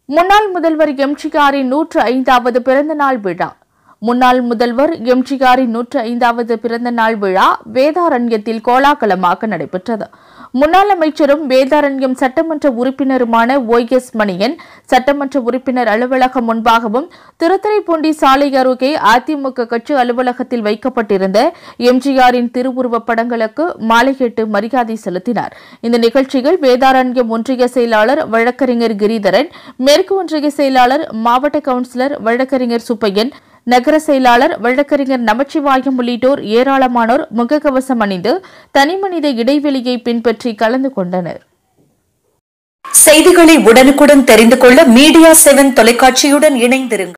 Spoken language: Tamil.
முன்னாள் முதல்வர் எம்ஜிஆரின் நூற்று ஐந்தாவது பிறந்த நாள் விழா முன்னாள் முதல்வர் எம்ஜிஆரின் நூற்று ஐந்தாவது பிறந்த நாள் விழா வேதாரண்யத்தில் கோலாகலமாக நடைபெற்றது முன்னாள் அமைச்சரும் வேதாரண்யம் சட்டமன்ற உறுப்பினருமான ஒய் எஸ் மணியன் சட்டமன்ற உறுப்பினர் அலுவலகம் முன்பாகவும் திருத்துறைப்பூண்டி சாலை அருகே அதிமுக கட்சி அலுவலகத்தில் வைக்கப்பட்டிருந்த எம்ஜிஆரின் திருவுருவப் படங்களுக்கு மாலையிட்டு மரியாதை செலுத்தினார் இந்த நிகழ்ச்சியில் வேதாரண்யம் ஒன்றிய செயலாளர் வழக்கறிஞர் கிரிதரன் மேற்கு ஒன்றிய செயலாளர் மாவட்ட கவுன்சிலர் வழக்கறிஞர் சுப்பையன் நகர செயலாளர் வழக்கறிஞர் நமச்சிவாயம் உள்ளிட்டோர் ஏராளமானோர் முகக்கவசம் அணிந்து தனிமனித இடைவெளியை பின்பற்றி கலந்து கொண்டனர் செய்திகளை உடனுக்குடன் தெரிந்து கொள்ள மீடியா செவன் தொலைக்காட்சியுடன் இணைந்திருங்கள்